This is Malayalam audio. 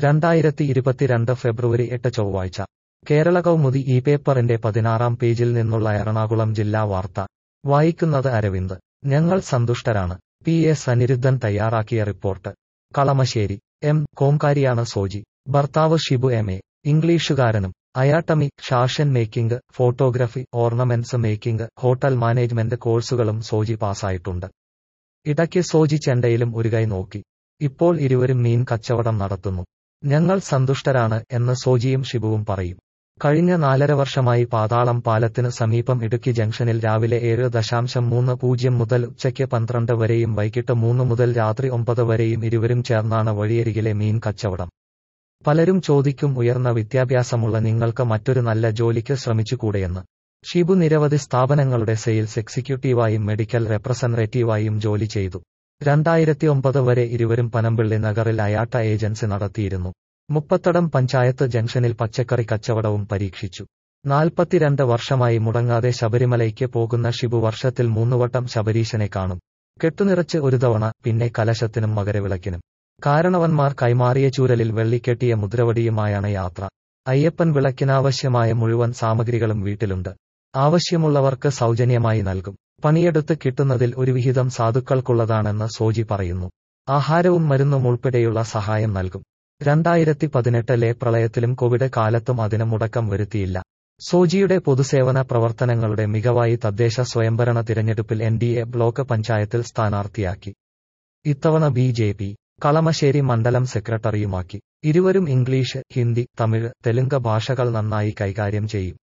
രണ്ടായിരത്തി ഇരുപത്തിരണ്ട് ഫെബ്രുവരി എട്ട് ചൊവ്വാഴ്ച കേരള കൗമുദി ഈ പേപ്പറിന്റെ പതിനാറാം പേജിൽ നിന്നുള്ള എറണാകുളം ജില്ലാ വാർത്ത വായിക്കുന്നത് അരവിന്ദ് ഞങ്ങൾ സന്തുഷ്ടരാണ് പി എസ് അനിരുദ്ധൻ തയ്യാറാക്കിയ റിപ്പോർട്ട് കളമശ്ശേരി എം കോംകാരിയാണ് സോജി ഭർത്താവ് ഷിബു എം എ ഇംഗ്ലീഷുകാരനും അയാട്ടമി fashion making photography ornaments making hotel management കോഴ്സുകളും സോജി പാസ്സായിട്ടുണ്ട് ഇടയ്ക്ക് സോജി ചെണ്ടയിലും ഒരു കൈ നോക്കി ഇപ്പോൾ ഇരുവരും മീൻ കച്ചവടം നടത്തുന്നു ഞങ്ങൾ സന്തുഷ്ടരാണ് എന്ന് സോജിയും ഷിബുവും പറയും കഴിഞ്ഞ നാലര വർഷമായി പാതാളം പാലത്തിന് സമീപം ഇടുക്കി ജംഗ്ഷനിൽ രാവിലെ ഏഴ് ദശാംശം മൂന്ന് പൂജ്യം മുതൽ ഉച്ചയ്ക്ക് പന്ത്രണ്ട് വരെയും വൈകിട്ട് മൂന്ന് മുതൽ രാത്രി ഒമ്പത് വരെയും ഇരുവരും ചേർന്നാണ് വഴിയരികിലെ മീൻ കച്ചവടം പലരും ചോദിക്കും ഉയർന്ന വിദ്യാഭ്യാസമുള്ള നിങ്ങൾക്ക് മറ്റൊരു നല്ല ജോലിക്ക് ശ്രമിച്ചുകൂടെയെന്ന് ഷിബു നിരവധി സ്ഥാപനങ്ങളുടെ സെയിൽസ് എക്സിക്യൂട്ടീവായും മെഡിക്കൽ റെപ്രസെന്റേറ്റീവായും ജോലി ചെയ്തു രണ്ടായിരത്തി ഒമ്പത് വരെ ഇരുവരും പനമ്പിള്ളി നഗറിൽ അയാട്ട ഏജൻസി നടത്തിയിരുന്നു മുപ്പത്തടം പഞ്ചായത്ത് ജംഗ്ഷനിൽ പച്ചക്കറി കച്ചവടവും പരീക്ഷിച്ചു നാൽപ്പത്തിരണ്ട് വർഷമായി മുടങ്ങാതെ ശബരിമലയ്ക്ക് പോകുന്ന ഷിബു വർഷത്തിൽ മൂന്നുവട്ടം ശബരീശനെ കാണും കെട്ടുനിറച്ച് ഒരു തവണ പിന്നെ കലശത്തിനും മകരവിളക്കിനും കാരണവന്മാർ കൈമാറിയ ചൂരലിൽ വെള്ളിക്കെട്ടിയ മുദ്രവടിയുമായാണ് യാത്ര അയ്യപ്പൻ വിളക്കിനാവശ്യമായ മുഴുവൻ സാമഗ്രികളും വീട്ടിലുണ്ട് ആവശ്യമുള്ളവർക്ക് സൗജന്യമായി നൽകും പണിയെടുത്ത് കിട്ടുന്നതിൽ ഒരു വിഹിതം സാധുക്കൾക്കുള്ളതാണെന്ന് സോജി പറയുന്നു ആഹാരവും മരുന്നും ഉൾപ്പെടെയുള്ള സഹായം നൽകും രണ്ടായിരത്തി പതിനെട്ടിലെ പ്രളയത്തിലും കോവിഡ് കാലത്തും അതിന് മുടക്കം വരുത്തിയില്ല സോജിയുടെ പൊതുസേവന പ്രവർത്തനങ്ങളുടെ മികവായി തദ്ദേശ സ്വയംഭരണ തിരഞ്ഞെടുപ്പിൽ എൻ ഡി എ ബ്ലോക്ക് പഞ്ചായത്തിൽ സ്ഥാനാർത്ഥിയാക്കി ഇത്തവണ ബി ജെ പി കളമശ്ശേരി മണ്ഡലം സെക്രട്ടറിയുമാക്കി ഇരുവരും ഇംഗ്ലീഷ് ഹിന്ദി തമിഴ് തെലുങ്ക് ഭാഷകൾ നന്നായി കൈകാര്യം ചെയ്യും